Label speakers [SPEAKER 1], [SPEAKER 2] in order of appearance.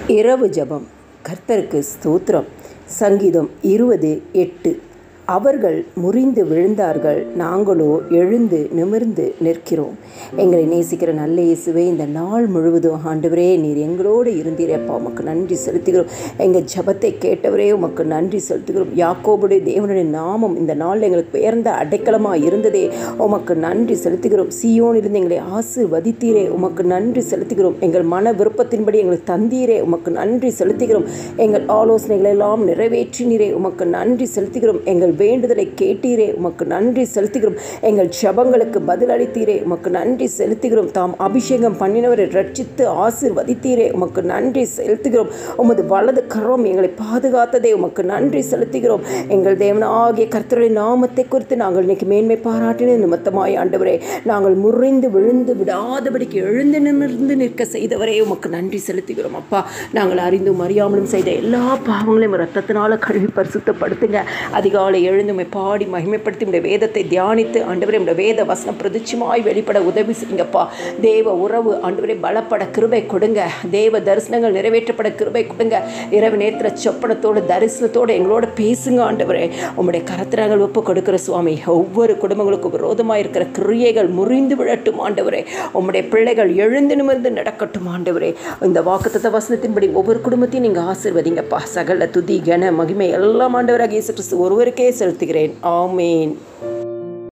[SPEAKER 1] இரவு ஜெபம் கர்த்தருக்கு ஸ்தோத்திரம் சங்கீதம் இருபது எட்டு அவர்கள் முறிந்து விழுந்தார்கள் நாங்களோ எழுந்து நிமிர்ந்து நிற்கிறோம் எங்களை நேசிக்கிற நல்ல இயேசுவே இந்த நாள் முழுவதும் ஆண்டவரே நீர் எங்களோடு இருந்தீரப்பா உமக்கு நன்றி செலுத்துகிறோம் எங்கள் ஜெபத்தை கேட்டவரே உமக்கு நன்றி செலுத்துகிறோம் யாக்கோபுடைய தேவனுடைய நாமம் இந்த நாள் எங்களுக்கு உயர்ந்த அடைக்கலமாக இருந்ததே உமக்கு நன்றி செலுத்துகிறோம் சியோனிலிருந்து எங்களை ஆசிர்வதித்தீரே உமக்கு நன்றி செலுத்துகிறோம் எங்கள் மன விருப்பத்தின்படி எங்களுக்கு தந்தீரே உமக்கு நன்றி செலுத்துகிறோம் எங்கள் ஆலோசனைகளை எல்லாம் நிறைவேற்றினீரே உமக்கு நன்றி செலுத்துகிறோம் எங்கள் வேண்டுதலை கேட்டீரே உமக்கு நன்றி செலுத்துகிறோம் எங்கள் ஜெபங்களுக்கு பதிலளித்தீரே உமக்கு நன்றி செலுத்துகிறோம் தாம் அபிஷேகம் பண்ணினவரை ரட்சித்து ஆசிர்வதித்தீரே உமக்கு நன்றி செலுத்துகிறோம் உமது வலது கரம் எங்களை பாதுகாத்ததே உமக்கு நன்றி செலுத்துகிறோம் எங்கள் தேவனாகிய கர்த்தருடைய நாமத்தை குறித்து நாங்கள் இன்னைக்கு மேன்மை பாராட்டின நிமித்தமாய் ஆண்டவரே நாங்கள் முறிந்து விழுந்து விடாதபடிக்கு எழுந்து நிமிர்ந்து நிற்க செய்தவரே உமக்கு நன்றி செலுத்துகிறோம் அப்பா நாங்கள் அறிந்தும் அறியாமலும் செய்த எல்லா பாவங்களையும் ரத்தத்தினால கழுவி பரிசுத்தப்படுத்துங்க அதிகாலை எழுந்துமை பாடி மகிமைப்படுத்தி உடைய வேதத்தை தியானித்து ஆண்டவரே உடைய வேத வசனம் பிரதிச்சமாய் வெளிப்பட உதவி செய்யுங்கப்பா தேவ உறவு ஆண்டவரே பலப்பட கிருபை கொடுங்க தேவ தரிசனங்கள் நிறைவேற்றப்பட கிருபை கொடுங்க இரவு நேரத்தில் சொப்பனத்தோடு தரிசனத்தோடு எங்களோட பேசுங்க ஆண்டவரே உம்முடைய கரத்திரங்கள் ஒப்பு கொடுக்கிற சுவாமி ஒவ்வொரு குடும்பங்களுக்கும் விரோதமாக இருக்கிற கிரியைகள் முறிந்து விழட்டும் ஆண்டவரே உம்முடைய பிள்ளைகள் எழுந்து நிமிர்ந்து நடக்கட்டும் ஆண்டவரே இந்த வாக்குத்தத்த வசனத்தின்படி ஒவ்வொரு குடும்பத்தையும் நீங்கள் ஆசிர்வதிங்கப்பா சகல துதி கன மகிமை எல்லாம் ஆண்டவராக இயேசு கிறிஸ்து ஒருவருக்கே செலுத்துகிறேன் ஆமேன்